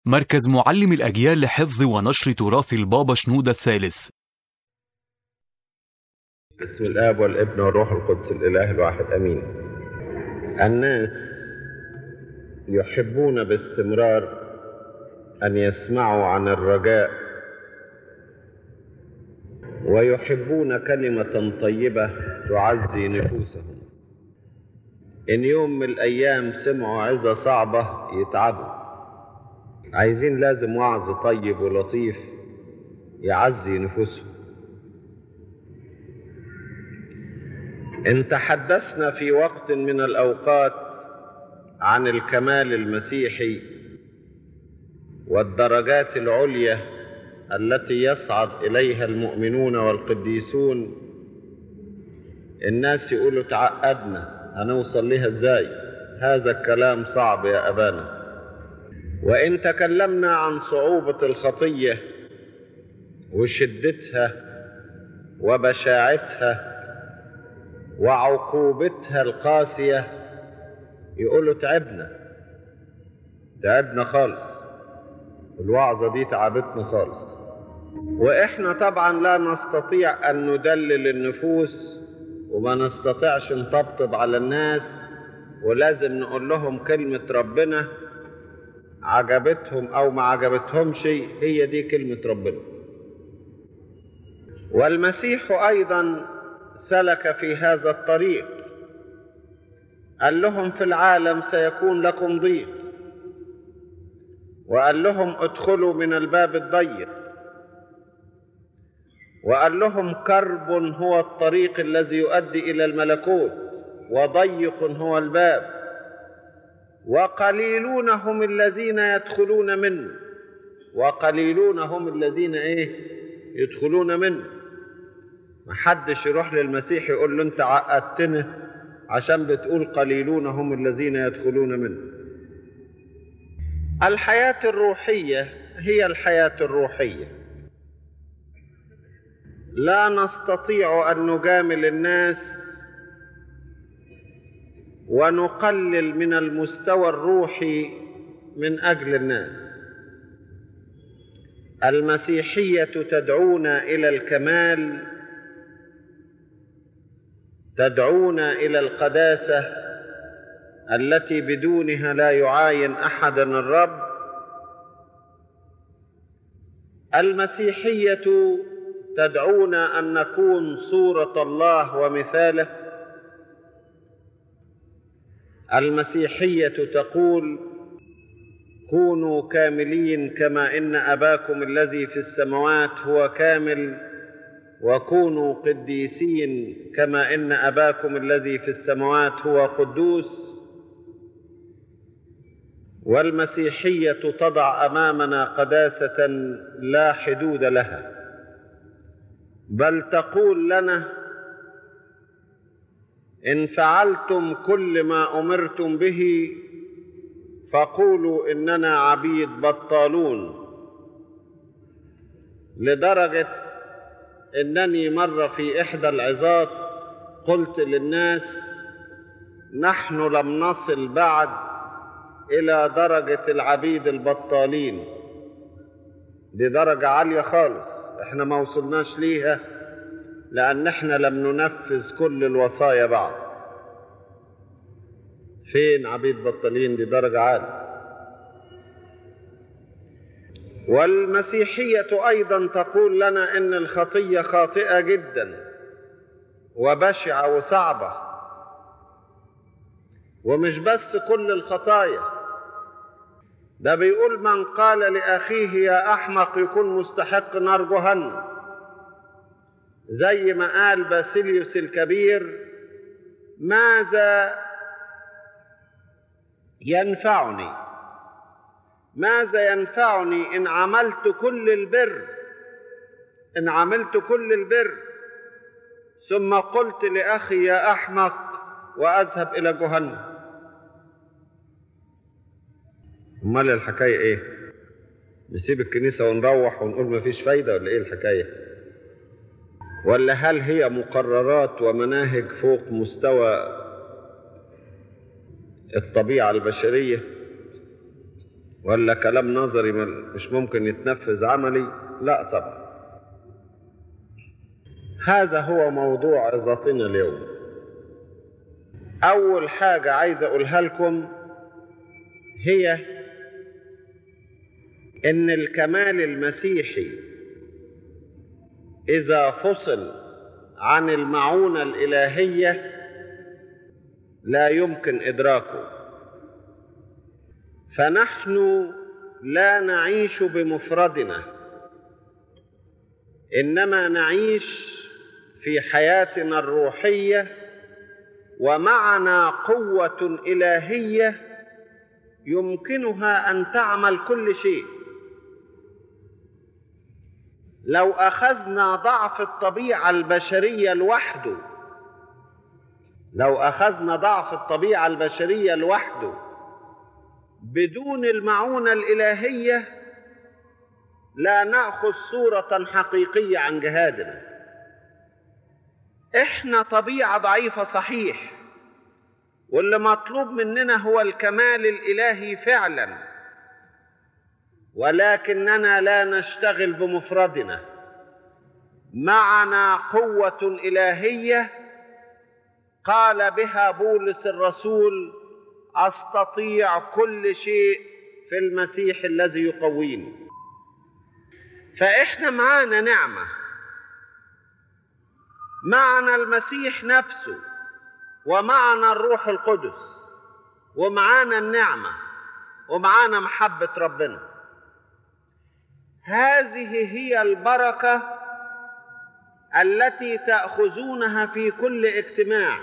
مركز معلم الأجيال لحفظ ونشر تراث البابا شنودة الثالث بسم الآب والابن والروح القدس الإله الواحد أمين الناس يحبون باستمرار أن يسمعوا عن الرجاء ويحبون كلمة طيبة تعزي نفوسهم إن يوم من الأيام سمعوا عظة صعبة يتعبوا عايزين لازم وعظ طيب ولطيف يعزي نفوسهم إن تحدثنا في وقت من الأوقات عن الكمال المسيحي والدرجات العليا التي يصعد إليها المؤمنون والقديسون الناس يقولوا تعقدنا هنوصل لها ازاي هذا الكلام صعب يا أبانا وإن تكلمنا عن صعوبة الخطية وشدتها وبشاعتها وعقوبتها القاسية يقولوا تعبنا تعبنا خالص الوعظة دي تعبتنا خالص وإحنا طبعا لا نستطيع أن ندلل النفوس وما نستطيعش نطبطب على الناس ولازم نقول لهم كلمة ربنا عجبتهم أو ما عجبتهمش هي دي كلمة ربنا والمسيح أيضا سلك في هذا الطريق قال لهم في العالم سيكون لكم ضيق وقال لهم ادخلوا من الباب الضيق وقال لهم كرب هو الطريق الذي يؤدي الى الملكوت وضيق هو الباب وقليلون هم الذين يدخلون منه وقليلون هم الذين ايه يدخلون منه محدش يروح للمسيح يقول له انت عقدتنا عشان بتقول قليلون هم الذين يدخلون منه الحياة الروحية هي الحياة الروحية لا نستطيع أن نجامل الناس ونقلل من المستوى الروحي من أجل الناس المسيحية تدعونا إلى الكمال تدعونا إلى القداسة التي بدونها لا يعاين أحدا الرب المسيحية تدعونا أن نكون صورة الله ومثاله المسيحية تقول كونوا كاملين كما إن أباكم الذي في السماوات هو كامل وكونوا قديسين كما إن أباكم الذي في السماوات هو قدوس والمسيحية تضع أمامنا قداسة لا حدود لها بل تقول لنا إن فعلتم كل ما أمرتم به فقولوا إننا عبيد بطالون لدرجة إنني مرة في إحدى العظات قلت للناس نحن لم نصل بعد إلى درجة العبيد البطالين دي درجة عالية خالص احنا ما وصلناش ليها لأن احنا لم ننفذ كل الوصايا بعد فين عبيد بطالين دي درجة عالية والمسيحية أيضا تقول لنا إن الخطية خاطئة جدا وبشعة وصعبة ومش بس كل الخطايا ده بيقول من قال لأخيه يا أحمق يكون مستحق نار جهنم زي ما قال باسيليوس الكبير ماذا ينفعني ماذا ينفعني إن عملت كل البر إن عملت كل البر ثم قلت لأخي يا أحمق وأذهب إلى جهنم امال الحكايه ايه نسيب الكنيسه ونروح ونقول ما فيش فايده ولا ايه الحكايه ولا هل هي مقررات ومناهج فوق مستوى الطبيعه البشريه ولا كلام نظري مش ممكن يتنفذ عملي لا طبعا هذا هو موضوع عظتنا اليوم اول حاجه عايز اقولها لكم هي ان الكمال المسيحي اذا فصل عن المعونه الالهيه لا يمكن ادراكه فنحن لا نعيش بمفردنا انما نعيش في حياتنا الروحيه ومعنا قوه الهيه يمكنها ان تعمل كل شيء لو اخذنا ضعف الطبيعه البشريه لوحده لو اخذنا ضعف الطبيعه البشريه لوحده بدون المعونه الالهيه لا ناخذ صوره حقيقيه عن جهادنا احنا طبيعه ضعيفه صحيح واللي مطلوب مننا هو الكمال الالهي فعلا ولكننا لا نشتغل بمفردنا معنا قوه الهيه قال بها بولس الرسول استطيع كل شيء في المسيح الذي يقويني فاحنا معانا نعمه معنا المسيح نفسه ومعنا الروح القدس ومعانا النعمه ومعانا محبه ربنا هذه هي البركه التي تاخذونها في كل اجتماع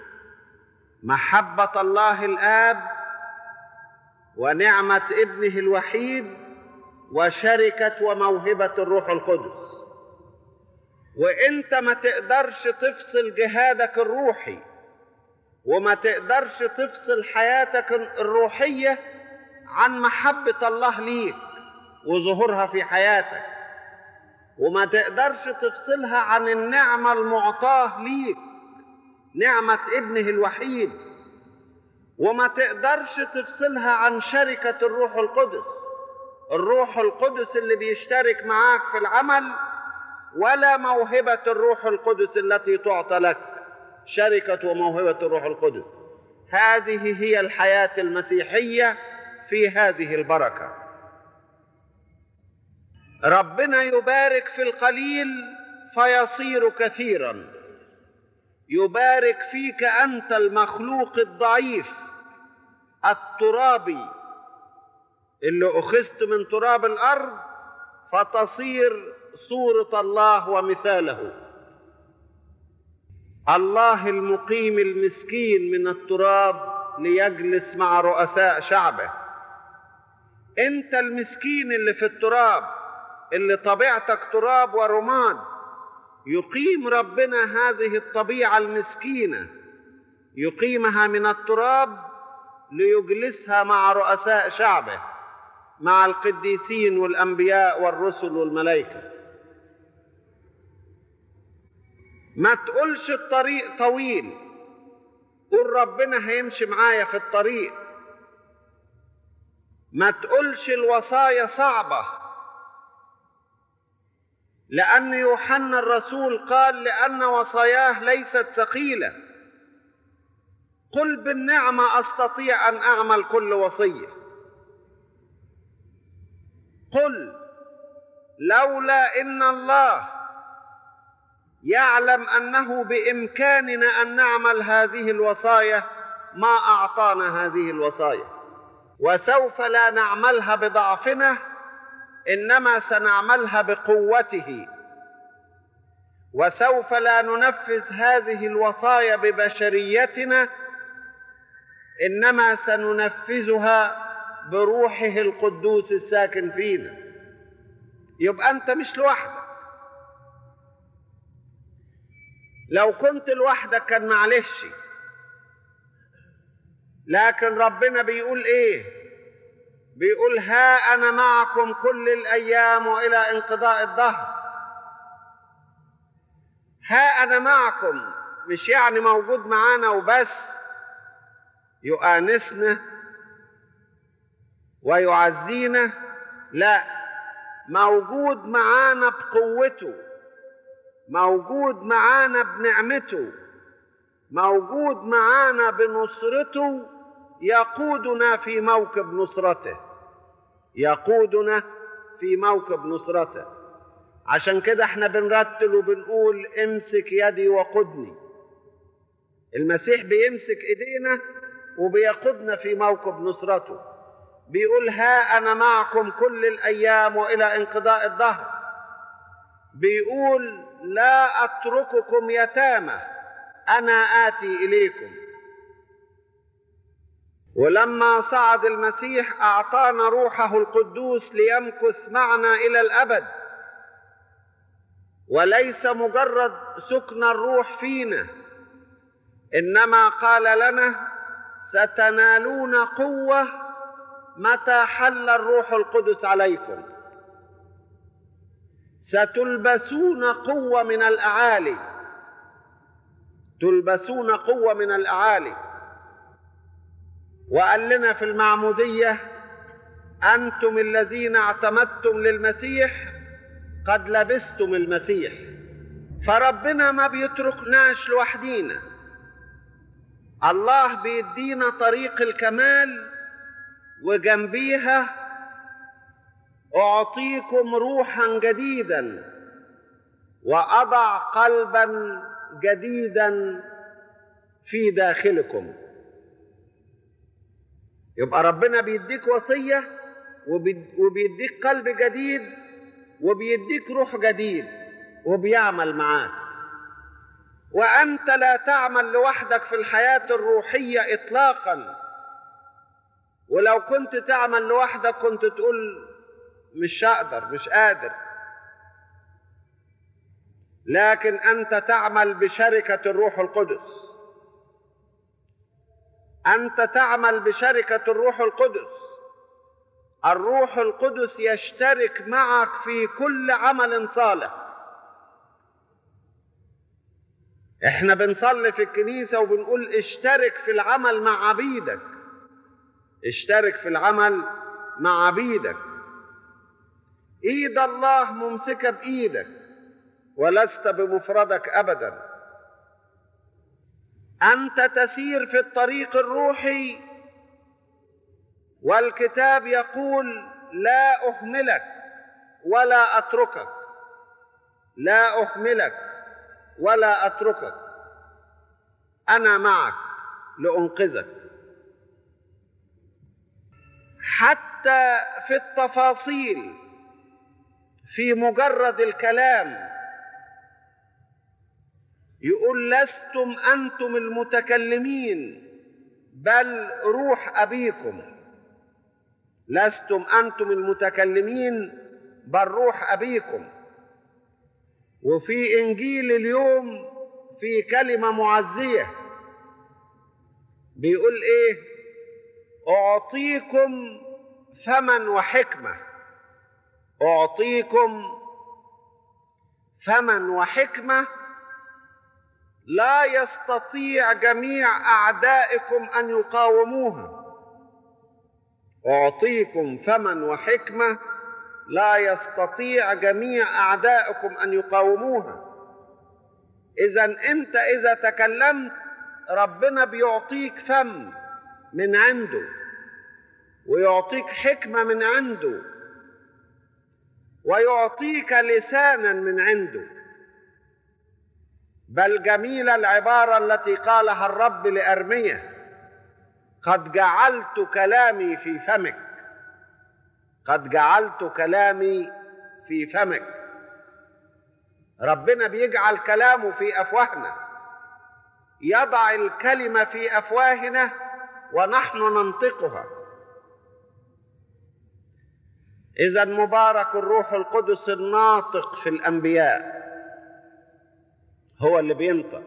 محبه الله الاب ونعمه ابنه الوحيد وشركه وموهبه الروح القدس وانت ما تقدرش تفصل جهادك الروحي وما تقدرش تفصل حياتك الروحيه عن محبه الله ليك وظهورها في حياتك وما تقدرش تفصلها عن النعمه المعطاه ليك نعمه ابنه الوحيد وما تقدرش تفصلها عن شركه الروح القدس الروح القدس اللي بيشترك معاك في العمل ولا موهبه الروح القدس التي تعطى لك شركه وموهبه الروح القدس هذه هي الحياه المسيحيه في هذه البركه ربنا يبارك في القليل فيصير كثيرا يبارك فيك انت المخلوق الضعيف الترابي اللي اخذت من تراب الارض فتصير صوره الله ومثاله الله المقيم المسكين من التراب ليجلس مع رؤساء شعبه انت المسكين اللي في التراب اللي طبيعتك تراب ورماد يقيم ربنا هذه الطبيعه المسكينه يقيمها من التراب ليجلسها مع رؤساء شعبه مع القديسين والانبياء والرسل والملائكه ما تقولش الطريق طويل قول ربنا هيمشي معايا في الطريق ما تقولش الوصايا صعبه لأن يوحنا الرسول قال لأن وصاياه ليست ثقيلة قل بالنعمة أستطيع أن أعمل كل وصية قل لولا إن الله يعلم أنه بإمكاننا أن نعمل هذه الوصايا ما أعطانا هذه الوصايا وسوف لا نعملها بضعفنا انما سنعملها بقوته وسوف لا ننفذ هذه الوصايا ببشريتنا انما سننفذها بروحه القدوس الساكن فينا يبقى انت مش لوحدك لو كنت لوحدك كان معلش لكن ربنا بيقول ايه بيقول ها انا معكم كل الايام والى انقضاء الدهر ها انا معكم مش يعني موجود معانا وبس يؤانسنا ويعزينا لا موجود معانا بقوته موجود معانا بنعمته موجود معانا بنصرته يقودنا في موكب نصرته يقودنا في موكب نصرته عشان كده احنا بنرتل وبنقول امسك يدي وقدني المسيح بيمسك ايدينا وبيقودنا في موكب نصرته بيقول ها انا معكم كل الايام والى انقضاء الدهر بيقول لا اترككم يتامى انا اتي اليكم ولما صعد المسيح اعطانا روحه القدوس ليمكث معنا الى الابد وليس مجرد سكن الروح فينا انما قال لنا ستنالون قوه متى حل الروح القدس عليكم ستلبسون قوه من الاعالي تلبسون قوه من الاعالي وقال لنا في المعموديه انتم الذين اعتمدتم للمسيح قد لبستم المسيح فربنا ما بيتركناش لوحدينا الله بيدينا طريق الكمال وجنبيها اعطيكم روحا جديدا واضع قلبا جديدا في داخلكم يبقى ربنا بيديك وصيه وبيديك قلب جديد وبيديك روح جديد وبيعمل معاك وانت لا تعمل لوحدك في الحياه الروحيه اطلاقا ولو كنت تعمل لوحدك كنت تقول مش هقدر مش قادر لكن انت تعمل بشركه الروح القدس انت تعمل بشركه الروح القدس الروح القدس يشترك معك في كل عمل صالح احنا بنصلي في الكنيسة وبنقول اشترك في العمل مع عبيدك اشترك في العمل مع عبيدك ايد الله ممسكة بايدك ولست بمفردك ابدا انت تسير في الطريق الروحي والكتاب يقول لا اهملك ولا اتركك لا اهملك ولا اتركك انا معك لانقذك حتى في التفاصيل في مجرد الكلام يقول لستم انتم المتكلمين بل روح ابيكم لستم انتم المتكلمين بل روح ابيكم وفي انجيل اليوم في كلمه معزيه بيقول ايه اعطيكم فما وحكمه اعطيكم فما وحكمه لا يستطيع جميع اعدائكم ان يقاوموها اعطيكم فما وحكمه لا يستطيع جميع اعدائكم ان يقاوموها اذا انت اذا تكلمت ربنا بيعطيك فم من عنده ويعطيك حكمه من عنده ويعطيك لسانا من عنده بل جميله العباره التي قالها الرب لارميه قد جعلت كلامي في فمك قد جعلت كلامي في فمك ربنا بيجعل كلامه في افواهنا يضع الكلمه في افواهنا ونحن ننطقها اذا مبارك الروح القدس الناطق في الانبياء هو اللي بينطق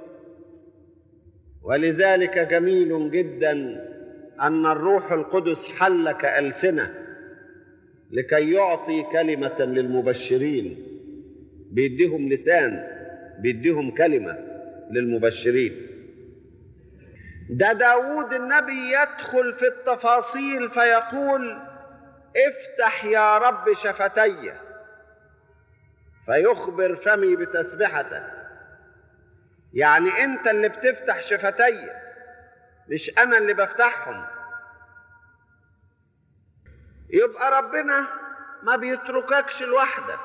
ولذلك جميل جدا ان الروح القدس حل كالسنه لكي يعطي كلمه للمبشرين بيديهم لسان بيديهم كلمه للمبشرين ده داود النبي يدخل في التفاصيل فيقول افتح يا رب شفتي فيخبر فمي بتسبحتك يعني انت اللي بتفتح شفتي مش انا اللي بفتحهم يبقى ربنا ما بيترككش لوحدك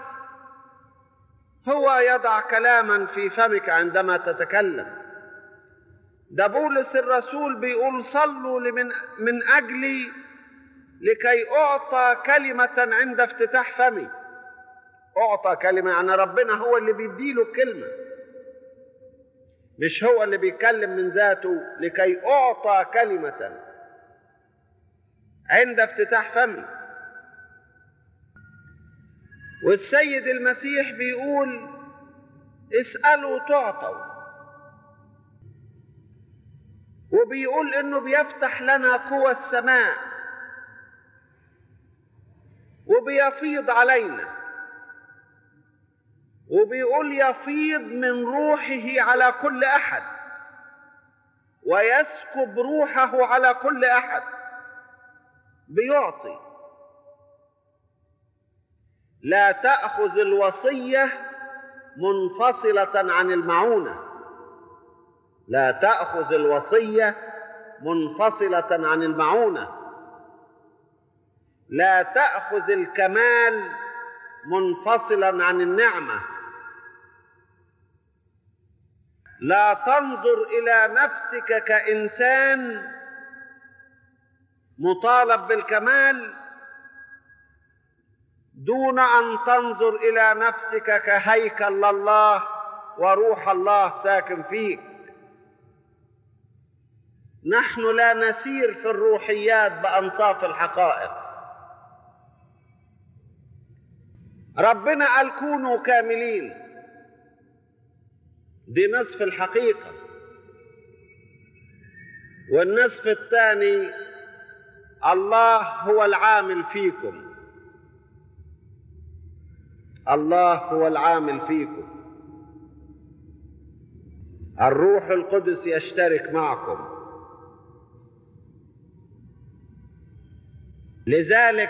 هو يضع كلاما في فمك عندما تتكلم ده بولس الرسول بيقول صلوا لمن من اجلي لكي اعطى كلمه عند افتتاح فمي اعطى كلمه يعني ربنا هو اللي بيديله الكلمه مش هو اللي بيتكلم من ذاته لكي اعطى كلمه عند افتتاح فمي والسيد المسيح بيقول اسالوا تعطوا وبيقول انه بيفتح لنا قوى السماء وبيفيض علينا وبيقول يفيض من روحه على كل احد ويسكب روحه على كل احد بيعطي لا تاخذ الوصيه منفصله عن المعونه لا تاخذ الوصيه منفصله عن المعونه لا تاخذ الكمال منفصلا عن النعمه لا تنظر الى نفسك كانسان مطالب بالكمال دون ان تنظر الى نفسك كهيكل لله وروح الله ساكن فيك نحن لا نسير في الروحيات بانصاف الحقائق ربنا قال كونوا كاملين دي نصف الحقيقه والنصف الثاني الله هو العامل فيكم الله هو العامل فيكم الروح القدس يشترك معكم لذلك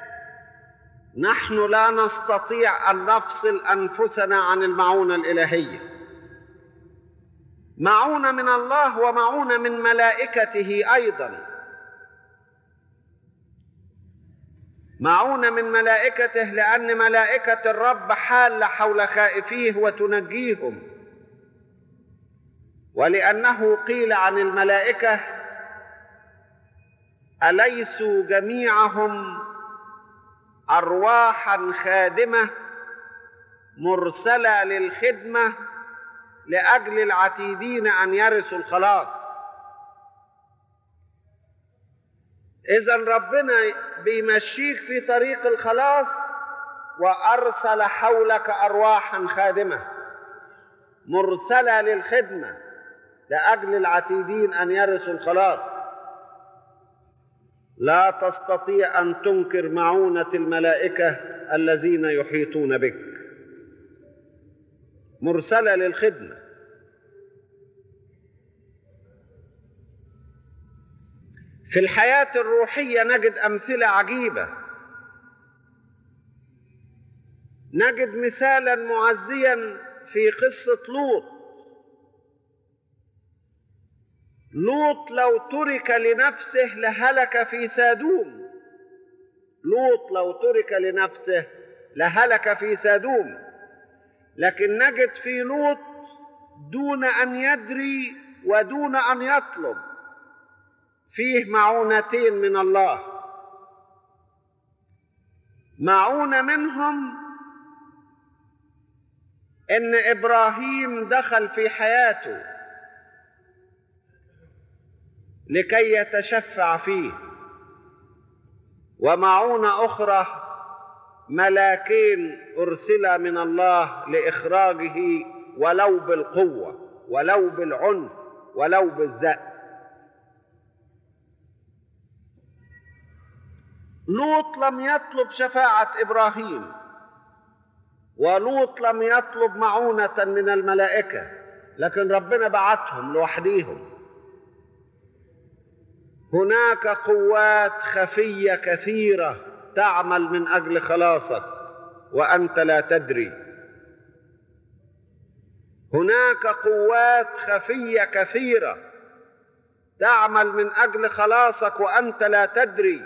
نحن لا نستطيع ان نفصل انفسنا عن المعونه الالهيه معونه من الله ومعونه من ملائكته ايضا معونه من ملائكته لان ملائكه الرب حال حول خائفيه وتنجيهم ولانه قيل عن الملائكه اليسوا جميعهم ارواحا خادمه مرسله للخدمه لاجل العتيدين ان يرثوا الخلاص اذا ربنا بيمشيك في طريق الخلاص وارسل حولك ارواحا خادمه مرسله للخدمه لاجل العتيدين ان يرثوا الخلاص لا تستطيع ان تنكر معونه الملائكه الذين يحيطون بك مرسله للخدمه في الحياه الروحيه نجد امثله عجيبه نجد مثالا معزيا في قصه لوط لوط لو ترك لنفسه لهلك في سادوم لوط لو ترك لنفسه لهلك في سادوم لكن نجد في لوط دون ان يدري ودون ان يطلب فيه معونتين من الله معونه منهم ان ابراهيم دخل في حياته لكي يتشفع فيه ومعونه اخرى ملاكين ارسلا من الله لاخراجه ولو بالقوه ولو بالعنف ولو بالزق لوط لم يطلب شفاعه ابراهيم ولوط لم يطلب معونه من الملائكه لكن ربنا بعتهم لوحديهم هناك قوات خفيه كثيره تعمل من اجل خلاصك وانت لا تدري هناك قوات خفيه كثيره تعمل من اجل خلاصك وانت لا تدري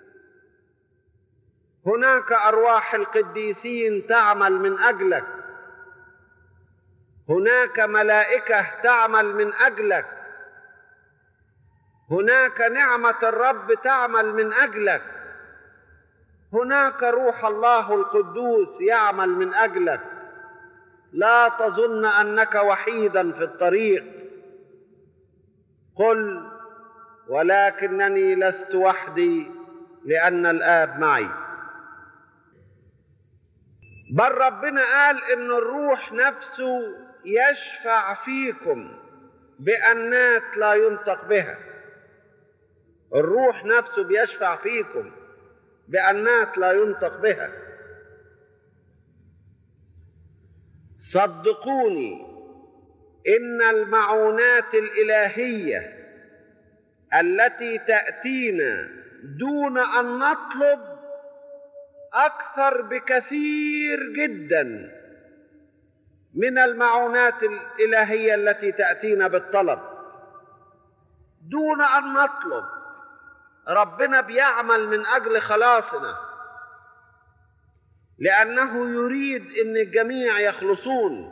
هناك ارواح القديسين تعمل من اجلك هناك ملائكه تعمل من اجلك هناك نعمه الرب تعمل من اجلك هناك روح الله القدوس يعمل من اجلك لا تظن انك وحيدا في الطريق قل ولكنني لست وحدي لان الاب معي بل ربنا قال ان الروح نفسه يشفع فيكم بانات لا ينطق بها الروح نفسه بيشفع فيكم بانات لا ينطق بها صدقوني ان المعونات الالهيه التي تاتينا دون ان نطلب اكثر بكثير جدا من المعونات الالهيه التي تاتينا بالطلب دون ان نطلب ربنا بيعمل من اجل خلاصنا لانه يريد ان الجميع يخلصون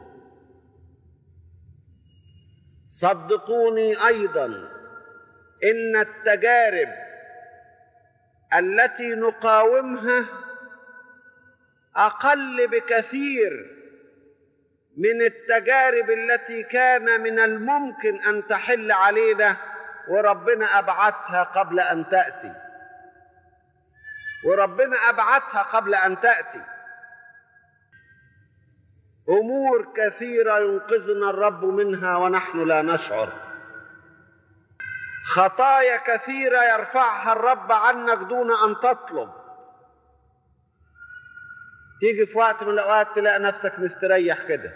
صدقوني ايضا ان التجارب التي نقاومها اقل بكثير من التجارب التي كان من الممكن ان تحل علينا وربنا ابعتها قبل ان تاتي وربنا ابعتها قبل ان تاتي امور كثيره ينقذنا الرب منها ونحن لا نشعر خطايا كثيره يرفعها الرب عنك دون ان تطلب تيجي في وقت من الاوقات تلاقي نفسك مستريح كده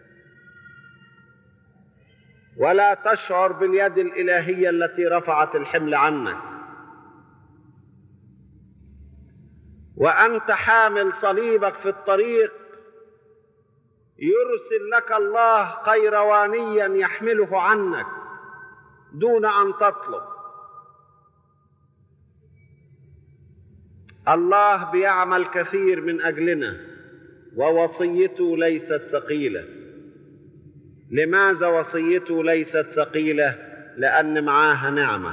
ولا تشعر باليد الالهيه التي رفعت الحمل عنك وانت حامل صليبك في الطريق يرسل لك الله قيروانيا يحمله عنك دون ان تطلب الله بيعمل كثير من اجلنا ووصيته ليست ثقيله لماذا وصيته ليست ثقيله لان معاها نعمه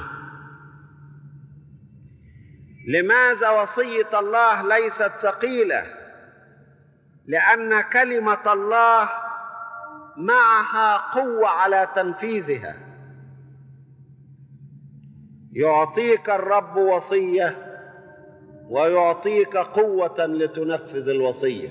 لماذا وصيه الله ليست ثقيله لان كلمه الله معها قوه على تنفيذها يعطيك الرب وصيه ويعطيك قوه لتنفذ الوصيه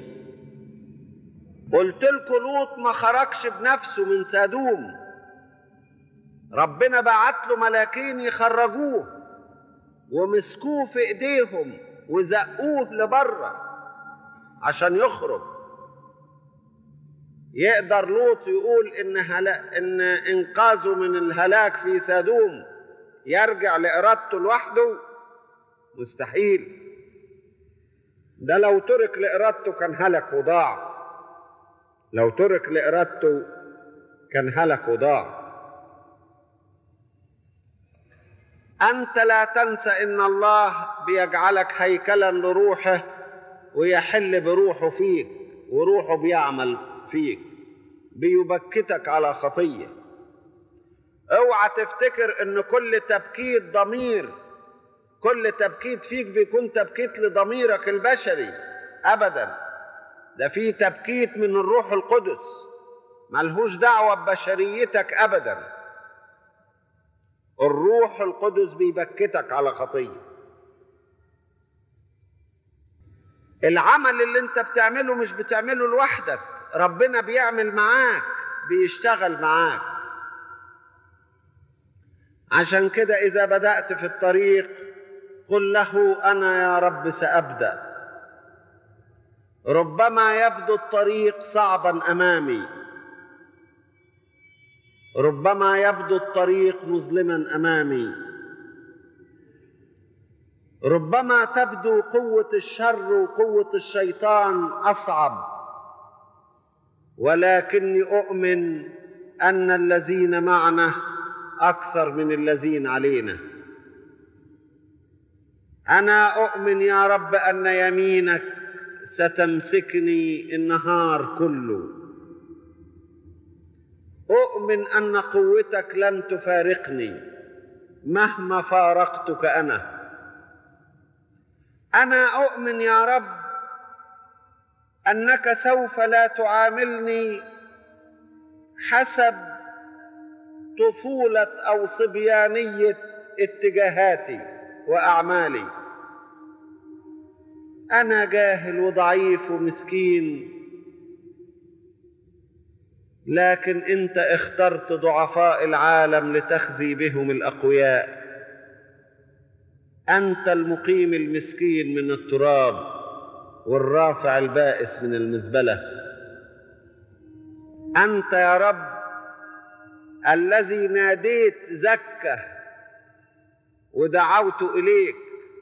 قلت لكم لوط ما خرجش بنفسه من سادوم ربنا بعت له ملاكين يخرجوه ومسكوه في ايديهم وزقوه لبره عشان يخرج يقدر لوط يقول ان هلا ان انقاذه من الهلاك في سادوم يرجع لارادته لوحده مستحيل ده لو ترك لارادته كان هلك وضاع لو ترك لارادته كان هلك وضاع انت لا تنسى ان الله بيجعلك هيكلا لروحه ويحل بروحه فيك وروحه بيعمل فيك بيبكتك على خطيه اوعى تفتكر ان كل تبكيت ضمير كل تبكيت فيك بيكون تبكيت لضميرك البشري ابدا ده في تبكيت من الروح القدس ملهوش دعوه ببشريتك ابدا الروح القدس بيبكتك على خطيه العمل اللي انت بتعمله مش بتعمله لوحدك ربنا بيعمل معاك بيشتغل معاك عشان كده اذا بدات في الطريق قل له انا يا رب سابدا ربما يبدو الطريق صعبا امامي ربما يبدو الطريق مظلما امامي ربما تبدو قوة الشر وقوة الشيطان أصعب ولكني أؤمن أن الذين معنا أكثر من الذين علينا أنا أؤمن يا رب أن يمينك ستمسكني النهار كله أؤمن أن قوتك لن تفارقني مهما فارقتك أنا أنا أؤمن يا رب أنك سوف لا تعاملني حسب طفولة أو صبيانية اتجاهاتي وأعمالي أنا جاهل وضعيف ومسكين لكن أنت اخترت ضعفاء العالم لتخزي بهم الأقوياء أنت المقيم المسكين من التراب والرافع البائس من المزبلة أنت يا رب الذي ناديت زكه ودعوت إليك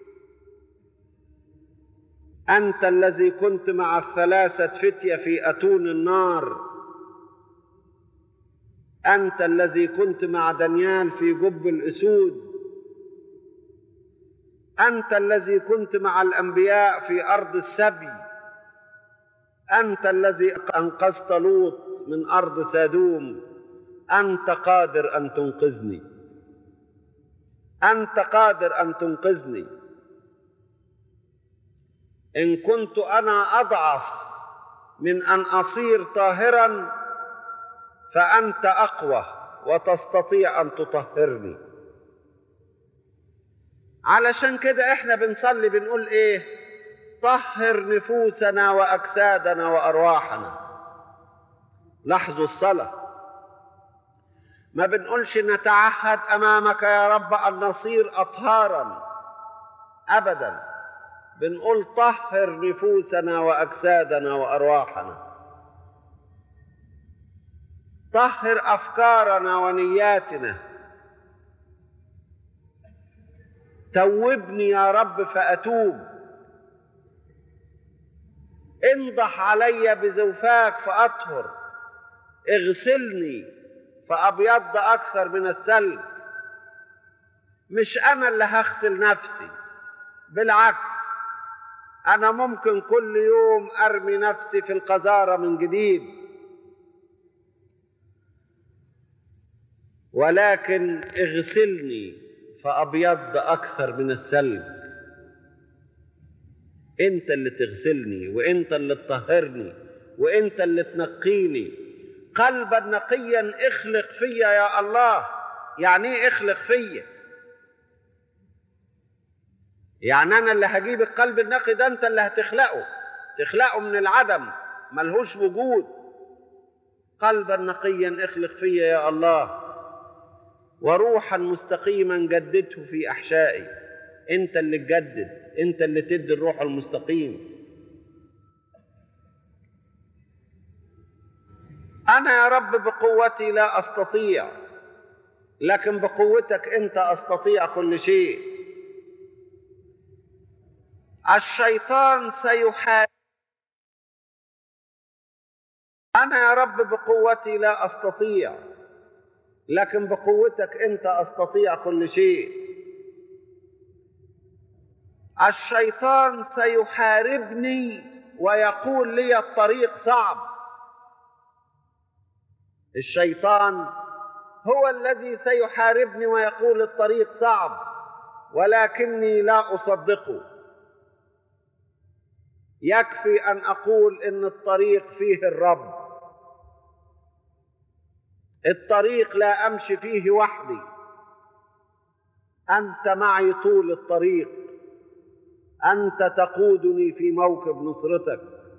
أنت الذي كنت مع الثلاثة فتية في أتون النار أنت الذي كنت مع دانيال في جب الأسود أنت الذي كنت مع الأنبياء في أرض السبي أنت الذي أنقذت لوط من أرض سادوم أنت قادر أن تنقذني أنت قادر أن تنقذني إن كنت أنا أضعف من أن أصير طاهرا فأنت أقوى وتستطيع أن تطهرني علشان كده احنا بنصلي بنقول ايه طهر نفوسنا واجسادنا وارواحنا لاحظوا الصلاه ما بنقولش نتعهد امامك يا رب ان نصير اطهارا ابدا بنقول طهر نفوسنا واجسادنا وارواحنا طهر افكارنا ونياتنا توبني يا رب فاتوب انضح علي بزوفاك فاطهر اغسلني فابيض اكثر من السلب مش انا اللي هغسل نفسي بالعكس انا ممكن كل يوم ارمي نفسي في القذاره من جديد ولكن اغسلني فابيض اكثر من السلب انت اللي تغسلني وانت اللي تطهرني وانت اللي تنقيني قلبا نقيا اخلق فيا يا الله يعني ايه اخلق فيا يعني انا اللي هجيب القلب النقي ده انت اللي هتخلقه تخلقه من العدم ملهوش وجود قلبا نقيا اخلق فيا يا الله وروحا مستقيما جدده في احشائي انت اللي تجدد انت اللي تدي الروح المستقيم انا يا رب بقوتي لا استطيع لكن بقوتك انت استطيع كل شيء الشيطان سيحارب انا يا رب بقوتي لا استطيع لكن بقوتك انت استطيع كل شيء الشيطان سيحاربني ويقول لي الطريق صعب الشيطان هو الذي سيحاربني ويقول الطريق صعب ولكني لا اصدقه يكفي ان اقول ان الطريق فيه الرب الطريق لا امشي فيه وحدي انت معي طول الطريق انت تقودني في موكب نصرتك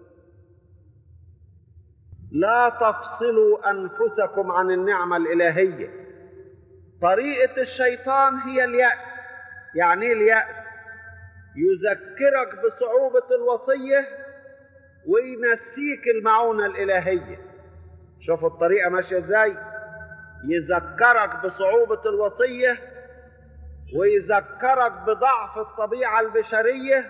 لا تفصلوا انفسكم عن النعمه الالهيه طريقه الشيطان هي الياس يعني ايه الياس يذكرك بصعوبه الوصيه وينسيك المعونه الالهيه شوفوا الطريقه ماشيه ازاي يذكرك بصعوبه الوصيه ويذكرك بضعف الطبيعة البشرية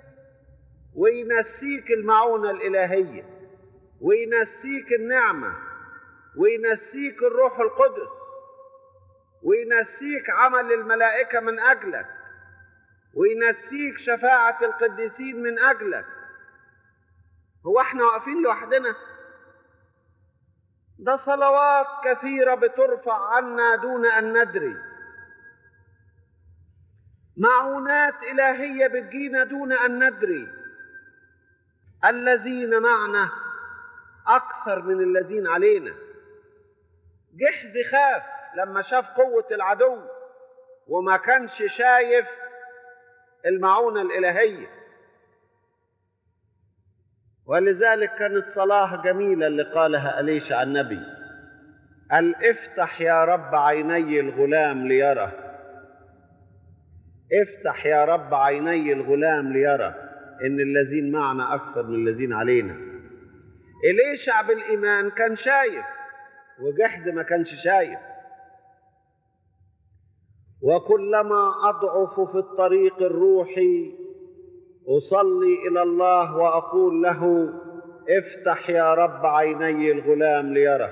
وينسيك المعونة الإلهية وينسيك النعمة وينسيك الروح القدس وينسيك عمل الملائكة من أجلك وينسيك شفاعة القديسين من أجلك هو احنا واقفين لوحدنا ده صلوات كثيرة بترفع عنا دون أن ندري معونات إلهية بتجينا دون أن ندري الذين معنا أكثر من الذين علينا جحز خاف لما شاف قوة العدو وما كانش شايف المعونة الإلهية ولذلك كانت صلاة جميلة اللي قالها أليشع النبي قال افتح يا رب عيني الغلام ليرى افتح يا رب عيني الغلام ليرى ان الذين معنا اكثر من الذين علينا اليشع بالايمان كان شايف وجحز ما كانش شايف وكلما اضعف في الطريق الروحي اصلي الى الله واقول له افتح يا رب عيني الغلام ليرى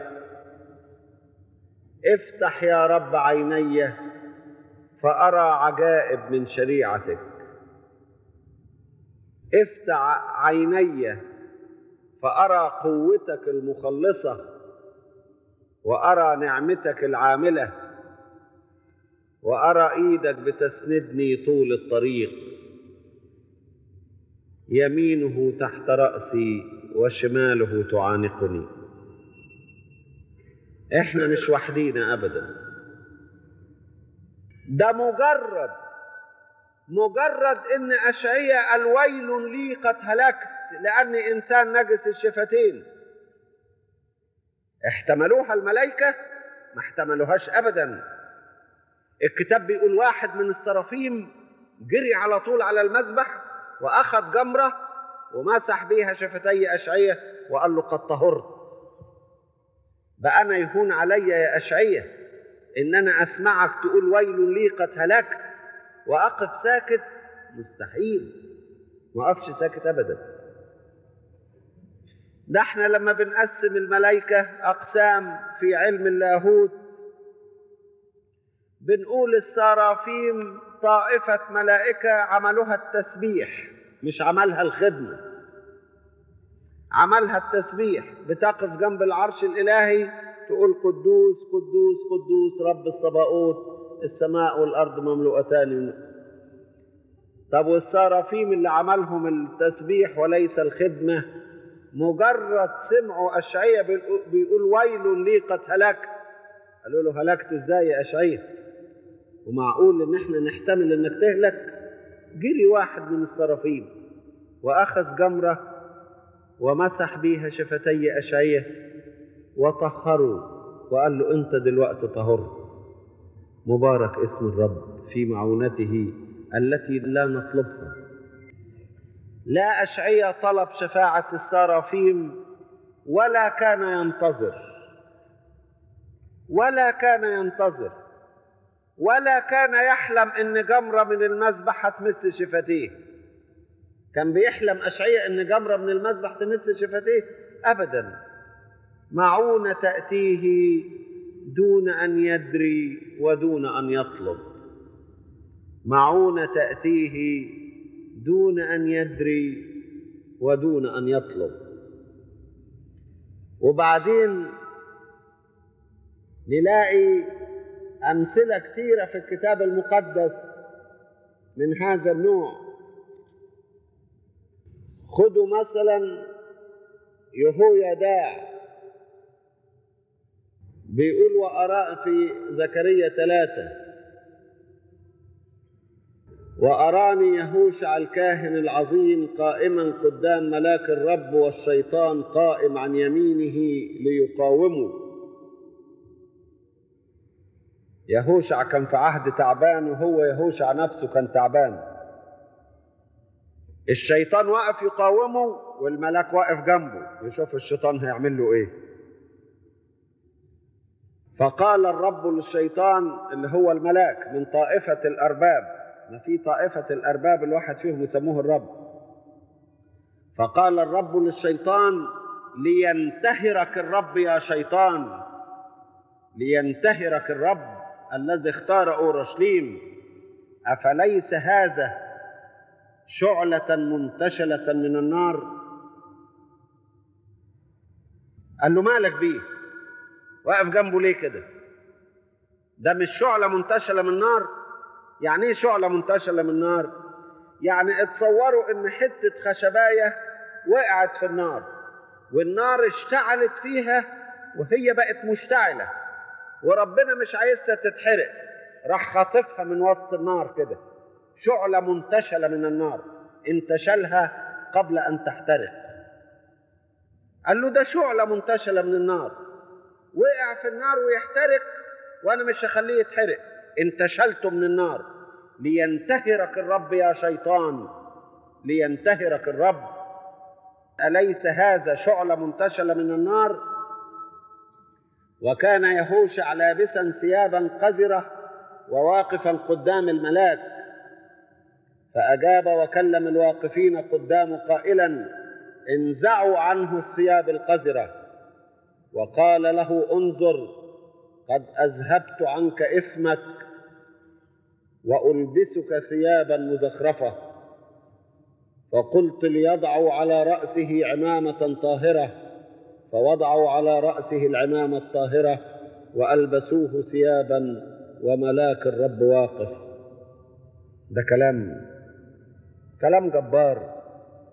افتح يا رب عيني فارى عجائب من شريعتك افتح عيني فارى قوتك المخلصه وارى نعمتك العامله وارى ايدك بتسندني طول الطريق يمينه تحت راسي وشماله تعانقني احنا مش وحدينا ابدا ده مجرد مجرد ان اشعياء الويل لي قد هلكت لاني انسان نجس الشفتين احتملوها الملائكه ما احتملوهاش ابدا الكتاب بيقول واحد من السرافيم جري على طول على المذبح واخذ جمره ومسح بيها شفتي اشعياء وقال له قد طهرت بقى انا يهون علي يا اشعياء ان انا اسمعك تقول ويل لي قد هلكت واقف ساكت مستحيل ما اقفش ساكت ابدا ده احنا لما بنقسم الملائكه اقسام في علم اللاهوت بنقول السرافيم طائفه ملائكه عملها التسبيح مش عملها الخدمه عملها التسبيح بتقف جنب العرش الالهي تقول قدوس قدوس قدوس رب الصباؤوت السماء والارض مملوءتان طب والسرافيم اللي عملهم التسبيح وليس الخدمه مجرد سمعوا اشعياء بيقول ويل لي قد هلكت قالوا له هلكت ازاي يا اشعياء ومعقول ان احنا نحتمل انك تهلك جري واحد من السرافيم واخذ جمره ومسح بيها شفتي اشعياء وطهروا وقال له انت دلوقتي طهرت مبارك اسم الرب في معونته التي لا نطلبها لا أشعية طلب شفاعة السرافيم ولا كان ينتظر ولا كان ينتظر ولا كان يحلم ان جمرة من المذبح هتمس شفتيه كان بيحلم أشعية ان جمرة من المذبح تمس شفتيه ابدا معونة تأتيه دون أن يدري ودون أن يطلب معونة تأتيه دون أن يدري ودون أن يطلب وبعدين نلاقي أمثلة كثيرة في الكتاب المقدس من هذا النوع خذوا مثلا يهويداع بيقول وأراء في زكريا ثلاثة وأراني يهوشع الكاهن العظيم قائما قدام ملاك الرب والشيطان قائم عن يمينه ليقاومه يهوشع كان في عهد تعبان وهو يهوشع نفسه كان تعبان الشيطان واقف يقاومه والملاك واقف جنبه يشوف الشيطان هيعمل له ايه فقال الرب للشيطان اللي هو الملاك من طائفة الأرباب ما في طائفة الأرباب الواحد فيهم يسموه الرب فقال الرب للشيطان لينتهرك الرب يا شيطان لينتهرك الرب الذي اختار أورشليم أفليس هذا شعلة منتشلة من النار قال له مالك بيه واقف جنبه ليه كده ده مش شعلة منتشلة من نار يعني ايه شعلة منتشلة من نار يعني اتصوروا ان حتة خشباية وقعت في النار والنار اشتعلت فيها وهي بقت مشتعلة وربنا مش عايزها تتحرق راح خاطفها من وسط النار كده شعلة منتشلة من النار انتشلها قبل أن تحترق قال له ده شعلة منتشلة من النار وقع في النار ويحترق وأنا مش هخليه يتحرق انتشلته من النار لينتهرك الرب يا شيطان لينتهرك الرب أليس هذا شعلة منتشلة من النار وكان يهوشع لابسا ثيابا قذرة وواقفا قدام الملاك فأجاب وكلم الواقفين قدامه قائلا انزعوا عنه الثياب القذرة وقال له انظر قد أذهبت عنك إثمك وألبسك ثيابا مزخرفة فقلت ليضعوا على رأسه عمامة طاهرة فوضعوا على رأسه العمامة الطاهرة وألبسوه ثيابا وملاك الرب واقف ده كلام كلام جبار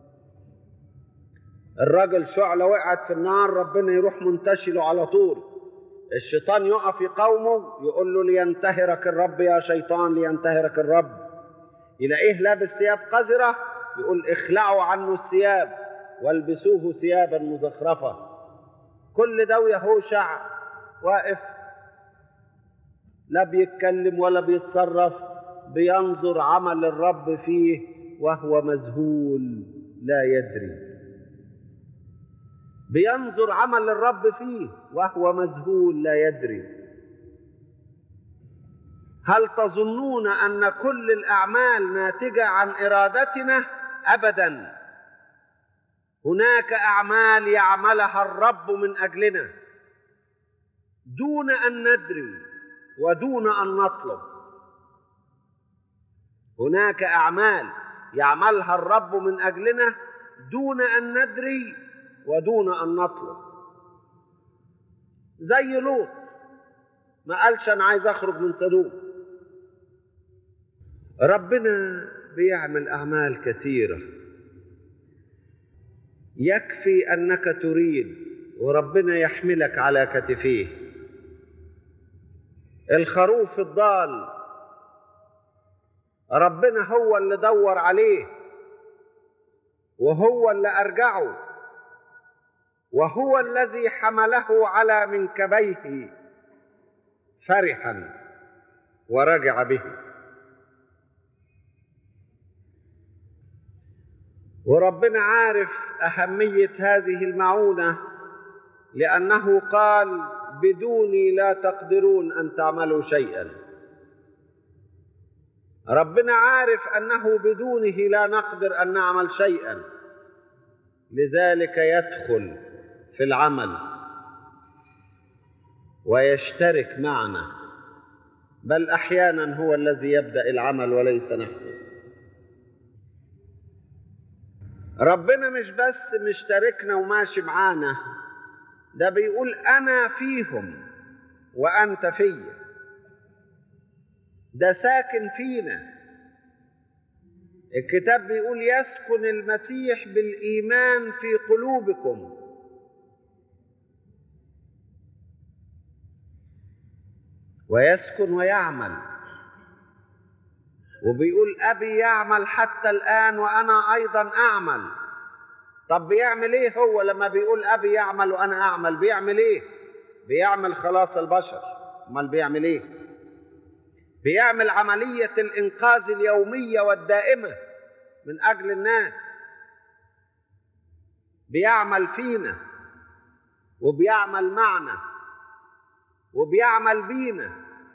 الراجل شعلة وقعت في النار ربنا يروح منتشله على طول الشيطان يقف يقاومه يقول له لينتهرك الرب يا شيطان لينتهرك الرب يلاقيه لابس ثياب قذرة يقول اخلعوا عنه الثياب والبسوه ثيابا مزخرفة كل ده ويهوشع واقف لا بيتكلم ولا بيتصرف بينظر عمل الرب فيه وهو مذهول لا يدري بينظر عمل الرب فيه وهو مذهول لا يدري هل تظنون ان كل الاعمال ناتجه عن ارادتنا ابدا هناك اعمال يعملها الرب من اجلنا دون ان ندري ودون ان نطلب هناك اعمال يعملها الرب من اجلنا دون ان ندري ودون ان نطلب زي لوط ما قالش انا عايز اخرج من سدوم ربنا بيعمل اعمال كثيره يكفي انك تريد وربنا يحملك على كتفيه الخروف الضال ربنا هو اللي دور عليه وهو اللي ارجعه وهو الذي حمله على منكبيه فرحا ورجع به وربنا عارف اهميه هذه المعونه لانه قال بدوني لا تقدرون ان تعملوا شيئا ربنا عارف انه بدونه لا نقدر ان نعمل شيئا لذلك يدخل في العمل ويشترك معنا بل احيانا هو الذي يبدا العمل وليس نحن ربنا مش بس مشتركنا وماشي معانا ده بيقول انا فيهم وانت فيا ده ساكن فينا الكتاب بيقول يسكن المسيح بالايمان في قلوبكم ويسكن ويعمل وبيقول ابي يعمل حتى الان وانا ايضا اعمل طب بيعمل ايه هو لما بيقول ابي يعمل وانا اعمل بيعمل ايه بيعمل خلاص البشر امال بيعمل ايه بيعمل عمليه الانقاذ اليوميه والدائمه من اجل الناس بيعمل فينا وبيعمل معنا وبيعمل بينا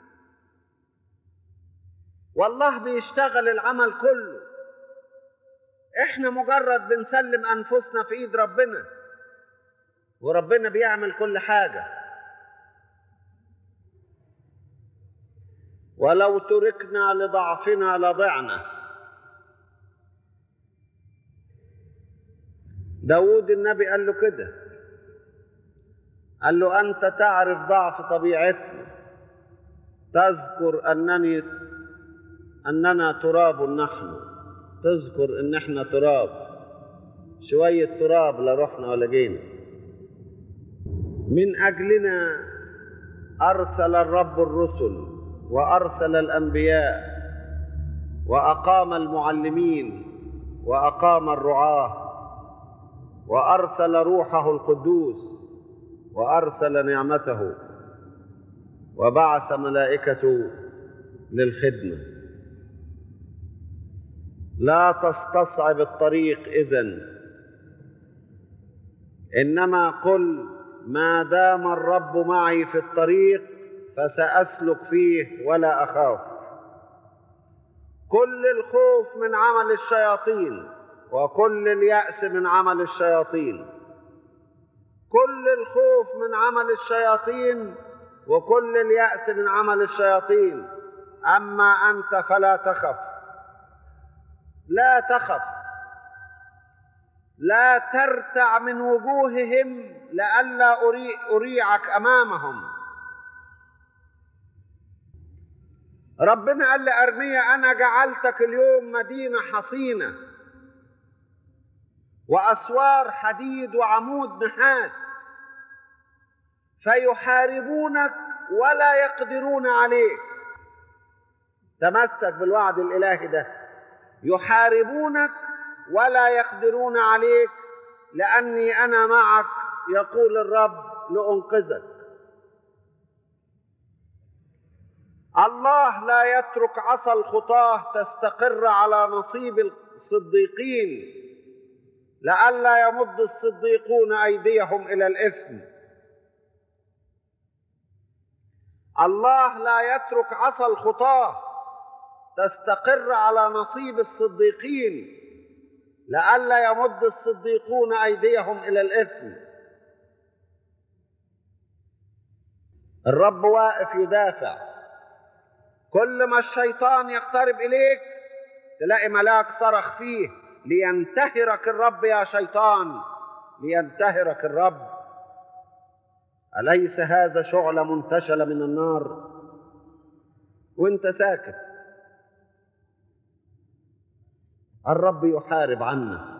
والله بيشتغل العمل كله احنا مجرد بنسلم انفسنا في ايد ربنا وربنا بيعمل كل حاجه ولو تركنا لضعفنا لضعنا داود النبي قال له كده قال له أنت تعرف ضعف طبيعتنا تذكر أنني أننا تراب نحن تذكر أن احنا تراب شوية تراب لا رحنا ولا جينا من أجلنا أرسل الرب الرسل وأرسل الأنبياء وأقام المعلمين وأقام الرعاة وأرسل روحه القدوس وأرسل نعمته وبعث ملائكته للخدمة لا تستصعب الطريق إذن إنما قل ما دام الرب معي في الطريق فسأسلك فيه ولا أخاف كل الخوف من عمل الشياطين وكل اليأس من عمل الشياطين كل الخوف من عمل الشياطين وكل اليأس من عمل الشياطين أما أنت فلا تخف لا تخف لا ترتع من وجوههم لئلا أري أريعك أمامهم ربنا قال لأرميا أنا جعلتك اليوم مدينة حصينة وأسوار حديد وعمود نحاس فيحاربونك ولا يقدرون عليك تمسك بالوعد الإلهي ده يحاربونك ولا يقدرون عليك لأني أنا معك يقول الرب لأنقذك الله لا يترك عصا الخطاه تستقر على نصيب الصديقين لئلا يمد الصديقون ايديهم الى الاثم الله لا يترك عصا الخطاه تستقر على نصيب الصديقين لئلا يمد الصديقون ايديهم الى الاثم الرب واقف يدافع كل ما الشيطان يقترب اليك تلاقي ملاك صرخ فيه لينتهرك الرب يا شيطان لينتهرك الرب أليس هذا شعلة منتشلة من النار وانت ساكت الرب يحارب عنا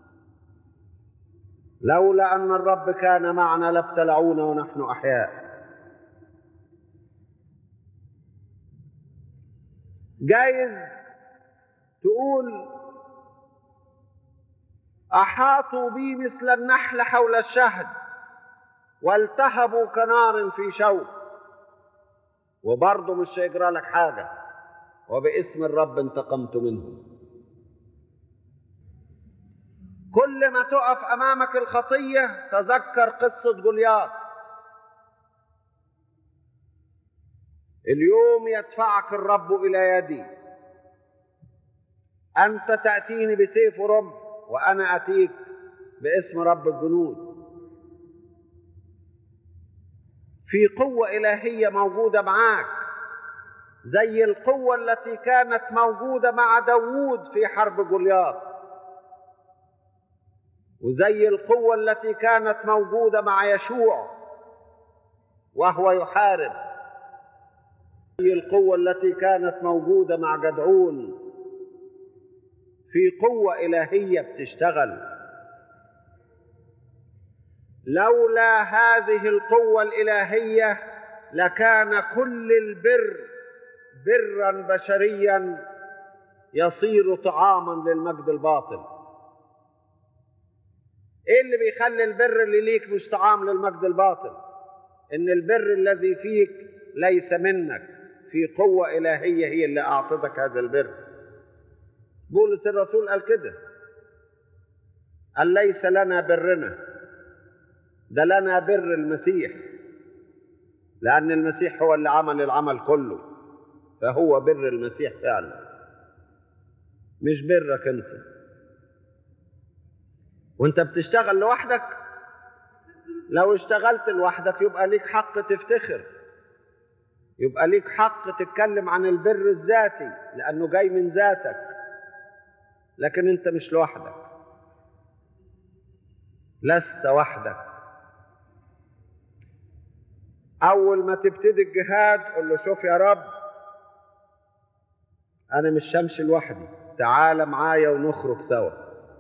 لولا أن الرب كان معنا لابتلعونا ونحن أحياء جايز تقول أحاطوا بي مثل النحل حول الشهد والتهبوا كنار في شوك وبرضه مش هيجرى لك حاجة وباسم الرب انتقمت منهم كل ما تقف أمامك الخطية تذكر قصة جولياط اليوم يدفعك الرب إلى يدي أنت تأتيني بسيف ورمح وأنا أتيك باسم رب الجنود في قوة إلهية موجودة معاك زي القوة التي كانت موجودة مع داوود في حرب جولياط وزي القوة التي كانت موجودة مع يشوع وهو يحارب زي القوة التي كانت موجودة مع جدعون في قوة إلهية بتشتغل لولا هذه القوة الإلهية لكان كل البر برا بشريا يصير طعاما للمجد الباطل ايه اللي بيخلي البر اللي ليك مش طعام للمجد الباطل ان البر الذي فيك ليس منك في قوة إلهية هي اللي أعطتك هذا البر بولس الرسول قال كده قال ليس لنا برنا ده لنا بر المسيح لأن المسيح هو اللي عمل العمل كله فهو بر المسيح فعلا مش برك أنت وأنت بتشتغل لوحدك لو اشتغلت لوحدك يبقى ليك حق تفتخر يبقى ليك حق تتكلم عن البر الذاتي لأنه جاي من ذاتك لكن أنت مش لوحدك لست وحدك أول ما تبتدي الجهاد قل له شوف يا رب أنا مش همشي لوحدي تعال معايا ونخرج سوا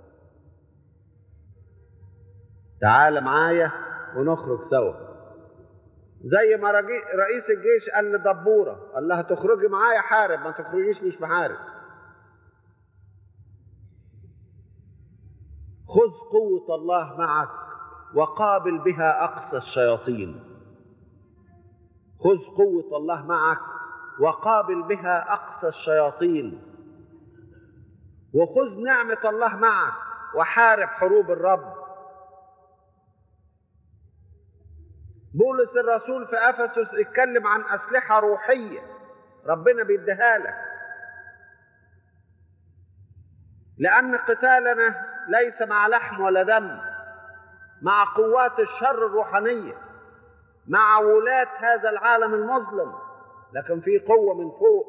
تعال معايا ونخرج سوا زي ما رئيس الجيش قال لدبورة قال لها تخرجي معايا حارب ما تخرجيش مش محارب خذ قوة الله معك وقابل بها أقصى الشياطين خذ قوة الله معك وقابل بها أقصى الشياطين وخذ نعمة الله معك وحارب حروب الرب بولس الرسول في افسس اتكلم عن اسلحه روحيه ربنا بيديها لك لان قتالنا ليس مع لحم ولا دم مع قوات الشر الروحانيه مع ولاة هذا العالم المظلم لكن في قوه من فوق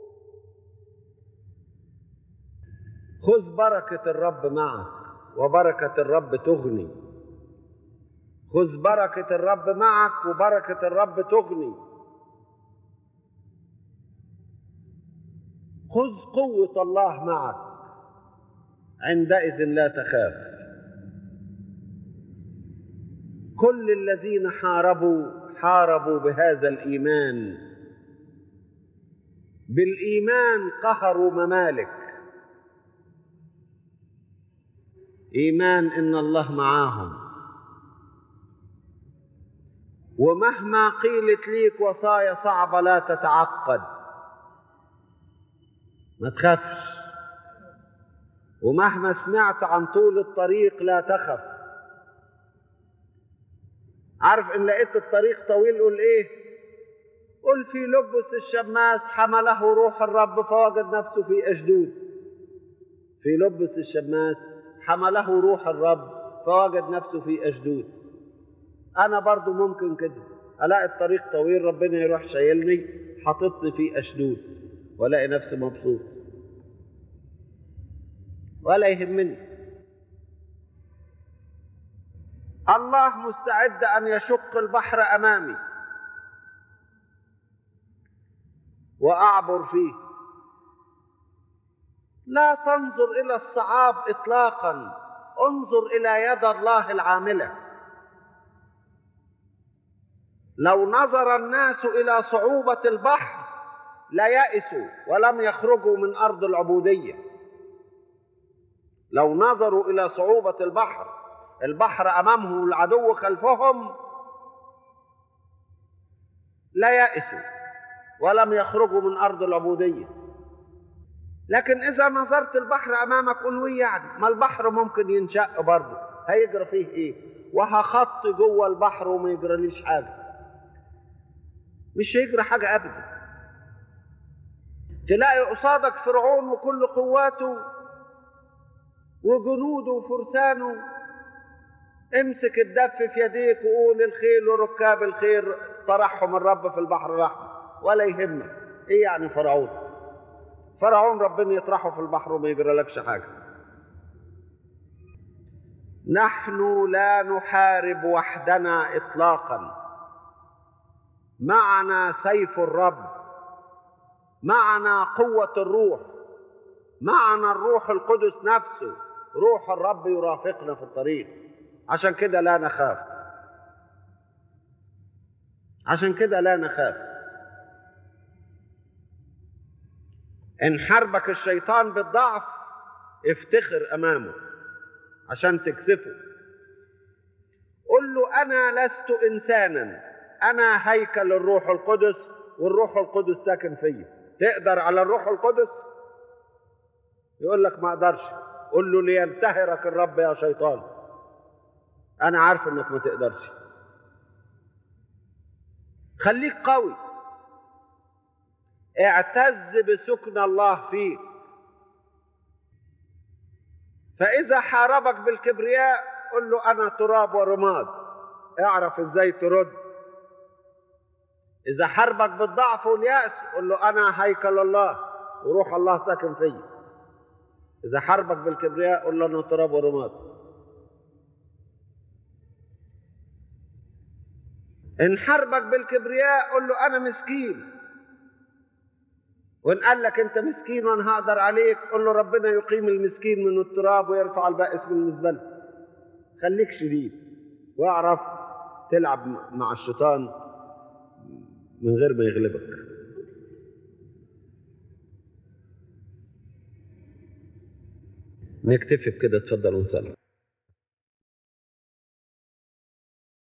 خذ بركه الرب معك وبركه الرب تغني خذ بركة الرب معك وبركة الرب تغني خذ قوة الله معك عندئذ لا تخاف كل الذين حاربوا حاربوا بهذا الإيمان بالإيمان قهروا ممالك إيمان إن الله معاهم ومهما قيلت ليك وصايا صعبة لا تتعقد ما تخافش ومهما سمعت عن طول الطريق لا تخف عارف ان لقيت الطريق طويل قول ايه قل في لبس الشماس حمله روح الرب فوجد نفسه في اشدود في لبس الشماس حمله روح الرب فوجد نفسه في اشدود انا برضو ممكن كده الاقي الطريق طويل ربنا يروح شايلني حاططني في اشدود والاقي نفسي مبسوط ولا يهمني الله مستعد ان يشق البحر امامي واعبر فيه لا تنظر الى الصعاب اطلاقا انظر الى يد الله العامله لو نظر الناس الى صعوبه البحر ليأسوا ولم يخرجوا من ارض العبوديه لو نظروا الى صعوبه البحر البحر امامهم العدو خلفهم لا يأسوا ولم يخرجوا من ارض العبوديه لكن اذا نظرت البحر امامك قل ويه يعني ما البحر ممكن ينشق برضه هيجرى فيه ايه وهخط جوه البحر وما يجراليش حاجه مش هيجرى حاجه ابدا تلاقي قصادك فرعون وكل قواته وجنوده وفرسانه امسك الدف في يديك وقول الخيل وركاب الخير طرحهم الرب في البحر الأحمر ولا يهمك ايه يعني فرعون فرعون ربنا يطرحه في البحر وما يجرى حاجة نحن لا نحارب وحدنا إطلاقا معنا سيف الرب معنا قوة الروح معنا الروح القدس نفسه روح الرب يرافقنا في الطريق عشان كده لا نخاف عشان كده لا نخاف ان حربك الشيطان بالضعف افتخر امامه عشان تكسفه قل له انا لست انسانا انا هيكل الروح القدس والروح القدس ساكن فيا تقدر على الروح القدس يقول لك ما اقدرش قل له لينتهرك الرب يا شيطان انا عارف انك ما تقدرش خليك قوي اعتز بسكن الله فيك فإذا حاربك بالكبرياء قل له أنا تراب ورماد اعرف ازاي ترد إذا حاربك بالضعف واليأس قل له أنا هيكل الله وروح الله ساكن فيا إذا حاربك بالكبرياء قل له أنا تراب ورماد إن حاربك بالكبرياء قل له أنا مسكين وإن قال لك أنت مسكين وأنا هقدر عليك قل له ربنا يقيم المسكين من التراب ويرفع البائس من المزبلة خليك شديد واعرف تلعب مع الشيطان من غير ما يغلبك نكتفي بكده اتفضل ونصلي